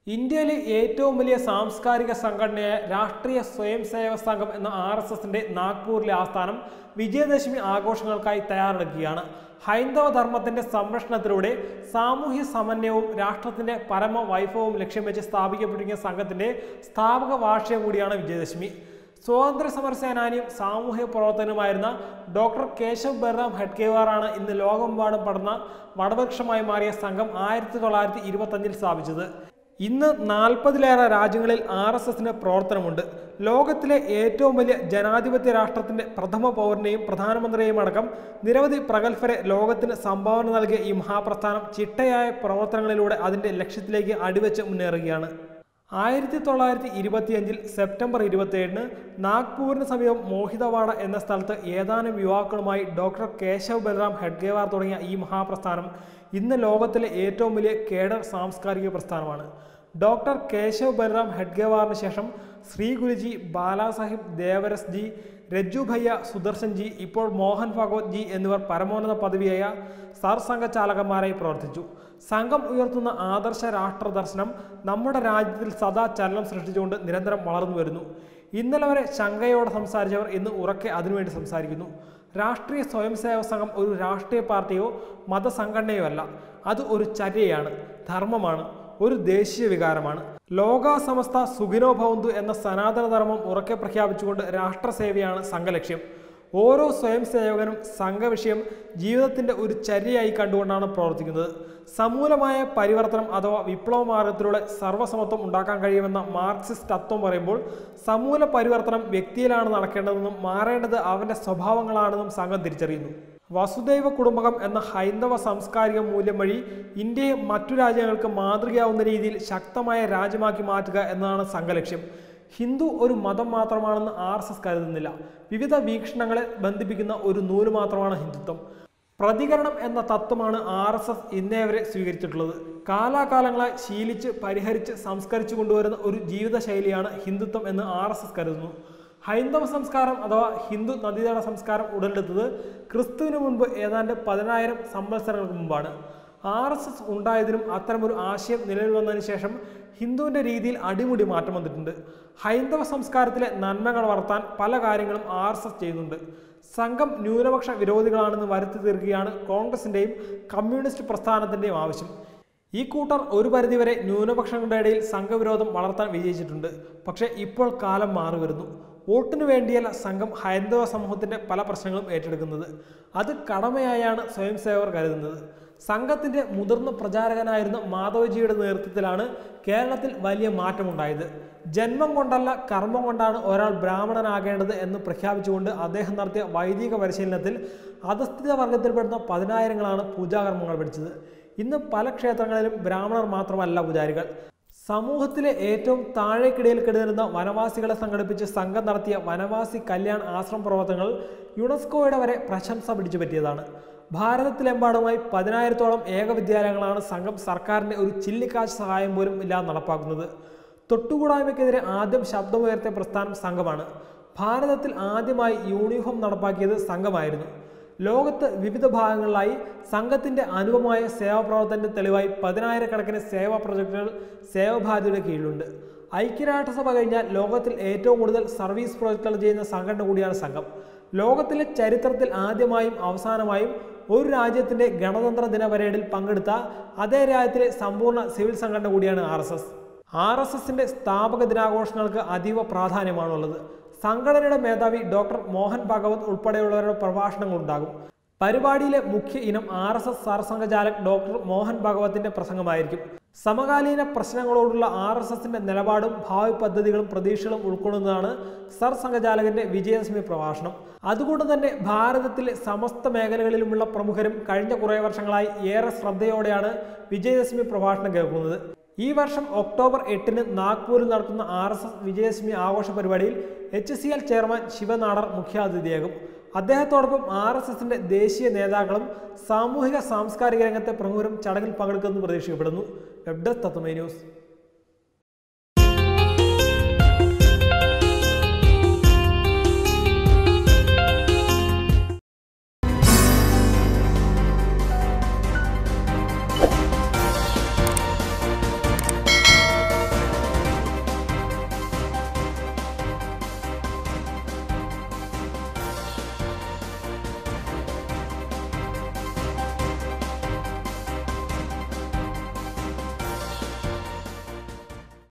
ഇന്ത്യയിലെ ഏറ്റവും വലിയ സാംസ്കാരിക സംഘടനയായ രാഷ്ട്രീയ സ്വയം സേവക സംഘം എന്ന ആർ എസ് എസിന്റെ നാഗ്പൂരിലെ ആസ്ഥാനം വിജയദശമി ആഘോഷങ്ങൾക്കായി തയ്യാറെടുക്കുകയാണ് ഹൈന്ദവ ധർമ്മത്തിന്റെ സംരക്ഷണത്തിലൂടെ സാമൂഹ്യ സമന്വയവും രാഷ്ട്രത്തിന്റെ പരമ വൈഭവവും ലക്ഷ്യം വെച്ച് സ്ഥാപിക്കപ്പെട്ടിരിക്കുന്ന സംഘത്തിന്റെ സ്ഥാപക വാർഷികം കൂടിയാണ് വിജയദശമി സ്വാതന്ത്ര്യ സമര സേനാനിയും സാമൂഹ്യ പ്രവർത്തകനുമായിരുന്ന ഡോക്ടർ കേശവ് ബൽറാം ഹെഡ്കേവാറാണ് ഇന്ന് ലോകമെമ്പാടും പടർന്ന വടവൃക്ഷമായി മാറിയ സംഘം ആയിരത്തി തൊള്ളായിരത്തി ഇരുപത്തഞ്ചിൽ സ്ഥാപിച്ചത് ഇന്ന് നാൽപ്പതിലേറെ രാജ്യങ്ങളിൽ ആർ എസ് എസിന് പ്രവർത്തനമുണ്ട് ലോകത്തിലെ ഏറ്റവും വലിയ ജനാധിപത്യ രാഷ്ട്രത്തിന്റെ പ്രഥമ പൗരനെയും പ്രധാനമന്ത്രിയെയും അടക്കം നിരവധി പ്രഗത്ഭരെ ലോകത്തിന് സംഭാവന നൽകിയ ഈ മഹാപ്രസ്ഥാനം ചിട്ടയായ പ്രവർത്തനങ്ങളിലൂടെ അതിന്റെ ലക്ഷ്യത്തിലേക്ക് അടിവെച്ച് മുന്നേറുകയാണ് ആയിരത്തി തൊള്ളായിരത്തി ഇരുപത്തിയഞ്ചിൽ സെപ്റ്റംബർ ഇരുപത്തിയേഴിന് നാഗ്പൂരിന് സമീപം മോഹിതവാഡ എന്ന സ്ഥലത്ത് ഏതാനും യുവാക്കളുമായി ഡോക്ടർ കേശവ് ബൽറാം ഹെഡ്ഗേവാർ തുടങ്ങിയ ഈ മഹാപ്രസ്ഥാനം ഇന്ന് ലോകത്തിലെ ഏറ്റവും വലിയ കേഡർ സാംസ്കാരിക പ്രസ്ഥാനമാണ് ഡോക്ടർ കേശവ് ബൽറാം ഹെഡ്ഗേവാറിന് ശേഷം ശ്രീ ഗുരുജി ബാലാസാഹിബ് ദേവരസ് ജി രജ്ജു ഭയ്യ സുദർശൻ ജി ഇപ്പോൾ മോഹൻ ഭാഗവത് ജി എന്നിവർ പരമോന്നത പദവിയായ സർസംഘചാലകന്മാരായി പ്രവർത്തിച്ചു സംഘം ഉയർത്തുന്ന ആദർശ രാഷ്ട്ര ദർശനം നമ്മുടെ രാജ്യത്തിൽ സദാ ചലനം സൃഷ്ടിച്ചുകൊണ്ട് നിരന്തരം വളർന്നു വരുന്നു ഇന്നലെ വരെ ശങ്കയോടെ സംസാരിച്ചവർ ഇന്ന് ഉറക്കെ അതിനുവേണ്ടി സംസാരിക്കുന്നു രാഷ്ട്രീയ സ്വയം സേവക സംഘം ഒരു രാഷ്ട്രീയ പാർട്ടിയോ മതസംഘടനയോ അല്ല അത് ഒരു ചര്യയാണ് ധർമ്മമാണ് ഒരു ദേശീയ വികാരമാണ് ലോകാസമസ്ത സുഖിനോ ഭവന്തു എന്ന സനാതന ധർമ്മം ഉറക്കെ പ്രഖ്യാപിച്ചുകൊണ്ട് രാഷ്ട്രസേവയാണ് സംഘലക്ഷ്യം ഓരോ സ്വയം സേവകനും സംഘവിഷയം ജീവിതത്തിന്റെ ഒരു ചര്യയായി കണ്ടുകൊണ്ടാണ് പ്രവർത്തിക്കുന്നത് സമൂലമായ പരിവർത്തനം അഥവാ വിപ്ലവ മാർഗത്തിലൂടെ സർവ്വസമത്വം ഉണ്ടാക്കാൻ കഴിയുമെന്ന മാർക്സിസ്റ്റ് തത്വം പറയുമ്പോൾ സമൂല പരിവർത്തനം വ്യക്തിയിലാണ് നടക്കേണ്ടതെന്നും മാറേണ്ടത് അവന്റെ സ്വഭാവങ്ങളാണെന്നും സംഘം തിരിച്ചറിയുന്നു വസുദൈവ കുടുംബകം എന്ന ഹൈന്ദവ സാംസ്കാരിക മൂല്യം വഴി ഇന്ത്യയെ മറ്റു രാജ്യങ്ങൾക്ക് മാതൃകയാവുന്ന രീതിയിൽ ശക്തമായ രാജ്യമാക്കി മാറ്റുക എന്നതാണ് സംഘലക്ഷ്യം ഹിന്ദു ഒരു മതം മാത്രമാണെന്ന് ആർ എസ് എസ് കരുതുന്നില്ല വിവിധ വീക്ഷണങ്ങളെ ബന്ധിപ്പിക്കുന്ന ഒരു നൂല് മാത്രമാണ് ഹിന്ദുത്വം പ്രതികരണം എന്ന തത്വമാണ് ആർ എസ് എസ് ഇന്നേ വരെ സ്വീകരിച്ചിട്ടുള്ളത് കാലാകാലങ്ങളായി ശീലിച്ച് പരിഹരിച്ച് സംസ്കരിച്ചു കൊണ്ടുവരുന്ന ഒരു ജീവിതശൈലിയാണ് ഹിന്ദുത്വം എന്ന് ആർ എസ് എസ് കരുതുന്നു ഹൈന്ദവ സംസ്കാരം അഥവാ ഹിന്ദു നദീതട സംസ്കാരം ഉടലെടുത്തത് ക്രിസ്തുവിന് മുൻപ് ഏതാണ്ട് പതിനായിരം സംവത്സരങ്ങൾക്ക് മുമ്പാണ് ആർ എസ് എസ് ഉണ്ടായതിനും അത്തരമൊരു ആശയം നിലവിൽ വന്നതിന് ശേഷം ഹിന്ദുവിൻ്റെ രീതിയിൽ അടിമുടി മാറ്റം വന്നിട്ടുണ്ട് ഹൈന്ദവ സംസ്കാരത്തിലെ നന്മകൾ വളർത്താൻ പല കാര്യങ്ങളും ആർ എസ് എസ് ചെയ്യുന്നുണ്ട് സംഘം ന്യൂനപക്ഷ വിരോധികളാണെന്ന് വരുത്തി തീർക്കുകയാണ് കോൺഗ്രസിൻ്റെയും കമ്മ്യൂണിസ്റ്റ് പ്രസ്ഥാനത്തിൻ്റെയും ആവശ്യം ഈ കൂട്ടർ ഒരു പരിധിവരെ ന്യൂനപക്ഷങ്ങളുടെ ഇടയിൽ സംഘവിരോധം വളർത്താൻ വിജയിച്ചിട്ടുണ്ട് പക്ഷേ ഇപ്പോൾ കാലം മാറി വരുന്നു വോട്ടിനു വേണ്ടിയല്ല സംഘം ഹൈന്ദവ സമൂഹത്തിന്റെ പല പ്രശ്നങ്ങളും ഏറ്റെടുക്കുന്നത് അത് കടമയായാണ് സ്വയം സേവകർ കരുതുന്നത് സംഘത്തിന്റെ മുതിർന്ന പ്രചാരകനായിരുന്ന മാധവജിയുടെ നേതൃത്വത്തിലാണ് കേരളത്തിൽ വലിയ മാറ്റമുണ്ടായത് ജന്മം കൊണ്ടല്ല കർമ്മം കൊണ്ടാണ് ഒരാൾ ബ്രാഹ്മണനാകേണ്ടത് എന്ന് പ്രഖ്യാപിച്ചുകൊണ്ട് അദ്ദേഹം നടത്തിയ വൈദിക പരിശീലനത്തിൽ അധസ്ഥിത വർഗത്തിൽപ്പെടുന്ന പതിനായിരങ്ങളാണ് പൂജാകർമ്മങ്ങൾ പഠിച്ചത് ഇന്ന് പല ക്ഷേത്രങ്ങളിലും ബ്രാഹ്മണർ മാത്രമല്ല പൂജാരികൾ സമൂഹത്തിലെ ഏറ്റവും താഴേക്കിടയിൽ കിടന്നിരുന്ന വനവാസികളെ സംഘടിപ്പിച്ച് സംഘം നടത്തിയ വനവാസി കല്യാൺ ആശ്രമ പ്രവർത്തനങ്ങൾ യുനെസ്കോയുടെ വരെ പ്രശംസ പിടിച്ചു പറ്റിയതാണ് ഭാരതത്തിലെമ്പാടുമായി പതിനായിരത്തോളം ഏകവിദ്യാലയങ്ങളാണ് സംഘം സർക്കാരിൻ്റെ ഒരു ചില്ലിക്കാശ് സഹായം പോലും ഇല്ലാതെ നടപ്പാക്കുന്നത് തൊട്ടുകൂടായ്മയ്ക്കെതിരെ ആദ്യം ശബ്ദമുയർത്തിയ പ്രസ്ഥാനം സംഘമാണ് ഭാരതത്തിൽ ആദ്യമായി യൂണിഫോം നടപ്പാക്കിയത് സംഘമായിരുന്നു ലോകത്ത് വിവിധ ഭാഗങ്ങളിലായി സംഘത്തിന്റെ അനുപമായ സേവാപ്രവർത്തനത്തിന്റെ തെളിവായി പതിനായിരക്കണക്കിന് സേവാ പ്രൊജക്ടുകൾ സേവഭാരതിയുടെ കീഴിലുണ്ട് ഐക്യരാഷ്ട്രസഭ കഴിഞ്ഞാൽ ലോകത്തിൽ ഏറ്റവും കൂടുതൽ സർവീസ് പ്രോജക്റ്റുകൾ ചെയ്യുന്ന സംഘടന കൂടിയാണ് സംഘം ലോകത്തിലെ ചരിത്രത്തിൽ ആദ്യമായും അവസാനമായും ഒരു രാജ്യത്തിന്റെ ഗണതന്ത്ര ദിന പരേഡിൽ പങ്കെടുത്ത അതേ രാജ്യത്തിലെ സമ്പൂർണ്ണ സിവിൽ സംഘടന കൂടിയാണ് R S S R S എസിന്റെ സ്ഥാപക ദിനാഘോഷങ്ങൾക്ക് അതീവ പ്രാധാന്യമാണുള്ളത് സംഘടനയുടെ മേധാവി ഡോക്ടർ മോഹൻ ഭാഗവത് ഉൾപ്പെടെയുള്ളവരുടെ പ്രഭാഷണങ്ങൾ ഉണ്ടാകും പരിപാടിയിലെ മുഖ്യ ഇനം R S S Sarsanghchalak doctor Mohan ഭാഗവത്തിന്റെ പ്രസംഗമായിരിക്കും സമകാലീന പ്രശ്നങ്ങളോടുള്ള ആർ എസ് എസിന്റെ നിലപാടും ഭാവി പദ്ധതികളും പ്രതീക്ഷകളും ഉൾക്കൊള്ളുന്നതാണ് സർസംഘചാലകന്റെ വിജയദശമി പ്രഭാഷണം അതുകൊണ്ട് തന്നെ ഭാരതത്തിലെ സമസ്ത മേഖലകളിലുമുള്ള പ്രമുഖരും കഴിഞ്ഞ കുറേ വർഷങ്ങളായി ഏറെ ശ്രദ്ധയോടെയാണ് വിജയദശമി പ്രഭാഷണം കേൾക്കുന്നത് ഈ വർഷം ഒക്ടോബർ എട്ടിന് നാഗ്പൂരിൽ നടക്കുന്ന ആർ എസ് എസ് വിജയദശമി ആഘോഷ പരിപാടിയിൽ H C L chairman Shiv Nadar മുഖ്യാതിഥിയാകും അദ്ദേഹത്തോടൊപ്പം ആർ എസ് എസിന്റെ ദേശീയ നേതാക്കളും സാമൂഹിക സാംസ്കാരിക രംഗത്തെ പ്രമുഖരും ചടങ്ങിൽ പങ്കെടുക്കുമെന്ന് പ്രതീക്ഷിക്കപ്പെടുന്നു വെബ് ഡെസ്ക് തത്വമേ ന്യൂസ്